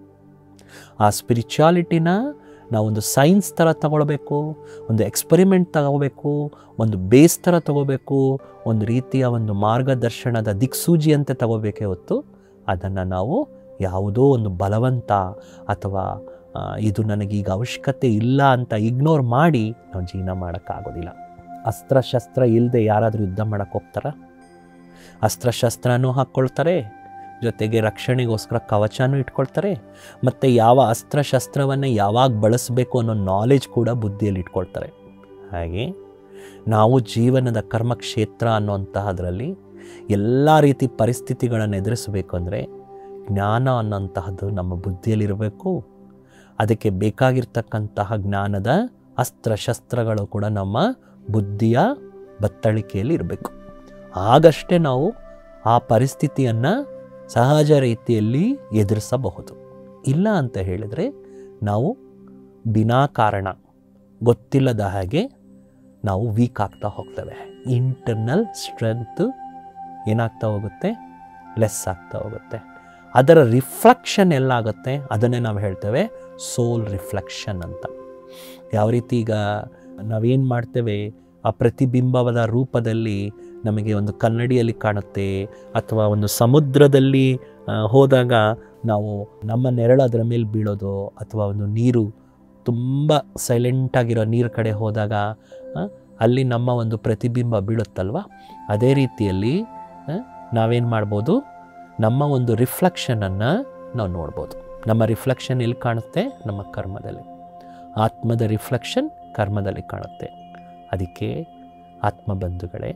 [SPEAKER 1] ಆ ಸ್ಪಿರಿಚುಯಾಲಿಟಿನ ನಾವೊಂದು ಸೈನ್ಸ್ ಥರ ತಗೊಳ್ಬೇಕು ಒಂದು ಎಕ್ಸ್ಪರಿಮೆಂಟ್ ತಗೋಬೇಕು ಒಂದು ಬೇಸ್ ಥರ ತಗೋಬೇಕು ಒಂದು ರೀತಿಯ ಒಂದು ಮಾರ್ಗದರ್ಶನದ ದಿಕ್ಸೂಜಿಯಂತೆ ತಗೋಬೇಕೇ ಹೊತ್ತು ಅದನ್ನು ನಾವು ಯಾವುದೋ ಒಂದು ಬಲವಂತ ಅಥವಾ ಆ, ಇದು ನನಗೀಗ ಅವಶ್ಯಕತೆ ಇಲ್ಲ ಅಂತ ಇಗ್ನೋರ್ ಮಾಡಿ ನಾವು ಜೀವನ ಮಾಡೋಕ್ಕಾಗೋದಿಲ್ಲ ಅಸ್ತ್ರಶಸ್ತ್ರ ಇಲ್ಲದೆ ಯಾರಾದರೂ ಯುದ್ಧ ಮಾಡೋಕ್ಕೆ ಹೋಗ್ತಾರ ಅಸ್ತ್ರಶಸ್ತ್ರನೂ ಹಾಕ್ಕೊಳ್ತಾರೆ ಜೊತೆಗೆ ರಕ್ಷಣೆಗೋಸ್ಕರ ಕವಚನೂ ಇಟ್ಕೊಳ್ತಾರೆ ಮತ್ತು ಯಾವ ಅಸ್ತ್ರಶಸ್ತ್ರವನ್ನು ಯಾವಾಗ ಬಳಸಬೇಕು ಅನ್ನೋ ನಾಲೆಜ್ ಕೂಡ ಬುದ್ಧಿಯಲ್ಲಿ ಇಟ್ಕೊಳ್ತಾರೆ ಹಾಗೆ ನಾವು ಜೀವನದ ಕರ್ಮಕ್ಷೇತ್ರ ಅನ್ನೋಂತಹದ್ರಲ್ಲಿ ಎಲ್ಲ ರೀತಿ ಪರಿಸ್ಥಿತಿಗಳನ್ನು ಎದುರಿಸಬೇಕು ಅಂದರೆ ಜ್ಞಾನ ಅನ್ನೋಂತಹದ್ದು ನಮ್ಮ ಬುದ್ಧಿಯಲ್ಲಿರಬೇಕು ಅದಕ್ಕೆ ಬೇಕಾಗಿರ್ತಕ್ಕಂತಹ ಜ್ಞಾನದ ಅಸ್ತ್ರಶಸ್ತ್ರಗಳು ಕೂಡ ನಮ್ಮ ಬುದ್ಧಿಯ ಬತ್ತಳಿಕೆಯಲ್ಲಿ ಇರಬೇಕು ಆಗಷ್ಟೇ ನಾವು ಆ ಪರಿಸ್ಥಿತಿಯನ್ನು ಸಹಜ ರೀತಿಯಲ್ಲಿ ಎದುರಿಸಬಹುದು ಇಲ್ಲ ಅಂತ ಹೇಳಿದರೆ ನಾವು ವಿನಾಕಾರಣ ಗೊತ್ತಿಲ್ಲದ ಹಾಗೆ ನಾವು ವೀಕ್ ಆಗ್ತಾ ಹೋಗ್ತೇವೆ ಇಂಟರ್ನಲ್ ಸ್ಟ್ರೆಂತ್ ಏನಾಗ್ತಾ ಹೋಗುತ್ತೆ ಲೆಸ್ ಆಗ್ತಾ ಹೋಗುತ್ತೆ ಅದರ ರಿಫ್ಲೆಕ್ಷನ್ ಎಲ್ಲಾಗುತ್ತೆ ಅದನ್ನೇ ನಾವು ಹೇಳ್ತೇವೆ ಸೋಲ್ ರಿಫ್ಲೆಕ್ಷನ್ ಅಂತ ಯಾವ ರೀತಿ ಈಗ ನಾವೇನು ಮಾಡ್ತೇವೆ ಆ ಪ್ರತಿಬಿಂಬದ ರೂಪದಲ್ಲಿ ನಮಗೆ ಒಂದು ಕನ್ನಡಿಯಲ್ಲಿ ಕಾಣುತ್ತೆ ಅಥವಾ ಒಂದು ಸಮುದ್ರದಲ್ಲಿ ಆ, ಹೋದಾಗ ನಾವು ನಮ್ಮ ನೆರಳು ಅದರ ಮೇಲೆ ಬೀಳೋದು ಅಥವಾ ಒಂದು ನೀರು ತುಂಬ ಸೈಲೆಂಟಾಗಿರೋ ನೀರು ಕಡೆ ಹೋದಾಗ ಆ, ಅಲ್ಲಿ ನಮ್ಮ ಒಂದು ಪ್ರತಿಬಿಂಬ ಬೀಳುತ್ತಲ್ವ ಅದೇ ರೀತಿಯಲ್ಲಿ ನಾವೇನು ಮಾಡ್ಬೋದು ನಮ್ಮ ಒಂದು ರಿಫ್ಲೆಕ್ಷನನ್ನು ನಾವು ನೋಡ್ಬೋದು ನಮ್ಮ ರಿಫ್ಲೆಕ್ಷನ್ ಎಲ್ಲಿ ಕಾಣುತ್ತೆ ನಮ್ಮ ಕರ್ಮದಲ್ಲಿ ಆತ್ಮದ ರಿಫ್ಲೆಕ್ಷನ್ ಕರ್ಮದಲ್ಲಿ ಕಾಣುತ್ತೆ ಅದಕ್ಕೆ ಆತ್ಮಬಂಧುಗಳೇ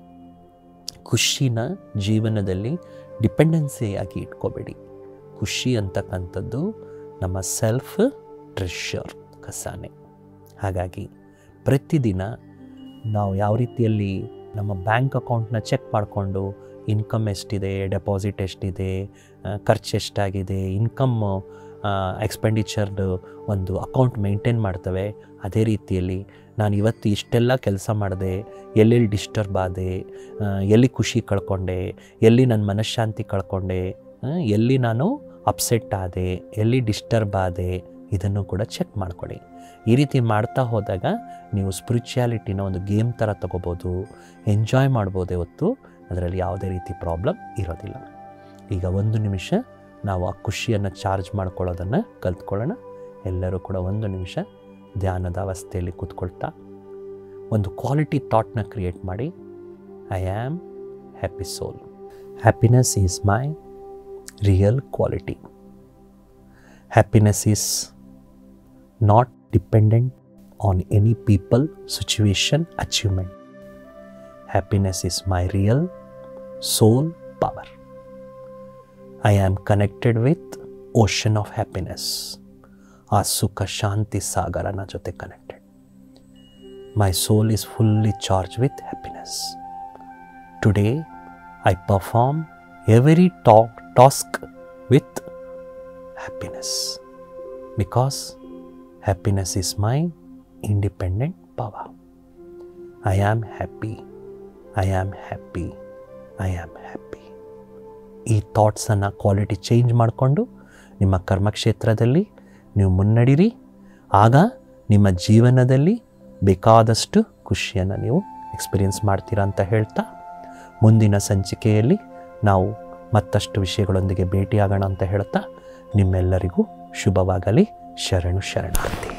[SPEAKER 1] ಖುಷಿನ ಜೀವನದಲ್ಲಿ ಡಿಪೆಂಡೆನ್ಸಿಯಾಗಿ ಇಟ್ಕೋಬೇಡಿ ಖುಷಿ ಅಂತಕ್ಕಂಥದ್ದು ನಮ್ಮ ಸೆಲ್ಫ್ ಟ್ರೆಷರ್ ಕಸಾನೆ ಹಾಗಾಗಿ ಪ್ರತಿದಿನ ನಾವು ಯಾವ ರೀತಿಯಲ್ಲಿ ನಮ್ಮ ಬ್ಯಾಂಕ್ ಅಕೌಂಟ್ನ ಚೆಕ್ ಮಾಡಿಕೊಂಡು ಇನ್ಕಮ್ ಎಷ್ಟಿದೆ ಡೆಪಾಸಿಟ್ ಎಷ್ಟಿದೆ ಖರ್ಚು ಎಷ್ಟಾಗಿದೆ ಇನ್ಕಮ್ ಎಕ್ಸ್ಪೆಂಡಿಚರ್ದು ಒಂದು ಅಕೌಂಟ್ ಮೇಂಟೈನ್ ಮಾಡ್ತವೆ ಅದೇ ರೀತಿಯಲ್ಲಿ ನಾನು ಇವತ್ತು ಇಷ್ಟೆಲ್ಲ ಕೆಲಸ ಮಾಡಿದೆ ಎಲ್ಲೆಲ್ಲಿ ಡಿಸ್ಟರ್ಬ್ ಆದೆ ಎಲ್ಲಿ ಖುಷಿ ಕಳ್ಕೊಂಡೆ ಎಲ್ಲಿ ನನ್ನ ಮನಃಶಾಂತಿ ಕಳ್ಕೊಂಡೆ ಎಲ್ಲಿ ನಾನು ಅಪ್ಸೆಟ್ ಆದೆ ಎಲ್ಲಿ ಡಿಸ್ಟರ್ಬ್ ಆದೆ ಇದನ್ನು ಕೂಡ ಚೆಕ್ ಮಾಡ್ಕೊಳ್ಳಿ ಈ ರೀತಿ ಮಾಡ್ತಾ ಹೋದಾಗ ನೀವು ಸ್ಪಿರಿಚುಯಾಲಿಟಿನ ಒಂದು ಗೇಮ್ ಥರ ತಗೋಬೋದು ಎಂಜಾಯ್ ಮಾಡ್ಬೋದೇ ಹೊತ್ತು ಅದರಲ್ಲಿ ಯಾವುದೇ ರೀತಿ ಪ್ರಾಬ್ಲಮ್ ಇರೋದಿಲ್ಲ ಈಗ ಒಂದು ನಿಮಿಷ ನಾವು ಆ ಖುಷಿಯನ್ನು ಚಾರ್ಜ್ ಮಾಡ್ಕೊಳ್ಳೋದನ್ನು ಕಲ್ತ್ಕೊಳ್ಳೋಣ ಎಲ್ಲರೂ ಕೂಡ ಒಂದು ನಿಮಿಷ ಧ್ಯಾನದ ಅವಸ್ಥೆಯಲ್ಲಿ ಕೂತ್ಕೊಳ್ತಾ ಒಂದು ಕ್ವಾಲಿಟಿ ಥಾಟ್ನ ಕ್ರಿಯೇಟ್ ಮಾಡಿ I am happy soul happiness is my real quality happiness is not dependent on any people situation achievement happiness is my real soul power I am connected with ocean of happiness ಆ ಸುಖ ಶಾಂತಿ ಸಾಗರನ ಜೊತೆ connected my soul is fully charge with happiness today I perform every talk task with happiness because happiness is my independent power I am happy I am happy I am happy ಈ ಥಾಟ್ಸನ್ನು quality change ಮಾಡಿಕೊಂಡು ನಿಮ್ಮ ಕರ್ಮಕ್ಷೇತ್ರದಲ್ಲಿ ನೀವು ಮುನ್ನಡೀರಿ ಆಗ ನಿಮ್ಮ ಜೀವನದಲ್ಲಿ ಬೇಕಾದಷ್ಟು ಖುಷಿಯನ್ನು ನೀವು ಎಕ್ಸ್ಪೀರಿಯನ್ಸ್ ಮಾಡ್ತೀರಾ ಅಂತ ಹೇಳ್ತಾ ಮುಂದಿನ ಸಂಚಿಕೆಯಲ್ಲಿ ನಾವು ಮತ್ತಷ್ಟು ವಿಷಯಗಳೊಂದಿಗೆ ಭೇಟಿಯಾಗೋಣ ಅಂತ ಹೇಳ್ತಾ ನಿಮ್ಮೆಲ್ಲರಿಗೂ ಶುಭವಾಗಲಿ ಶರಣು ಶರಣಾರ್ಥಿ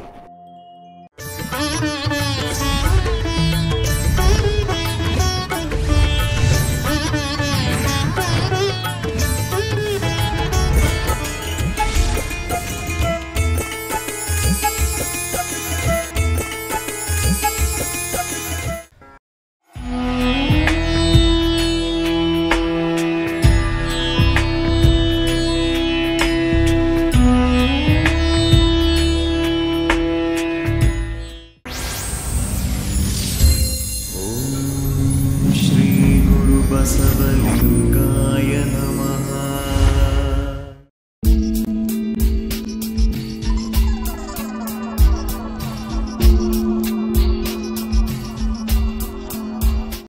[SPEAKER 2] श्रीगुरुबसवलिङ्गाय नमः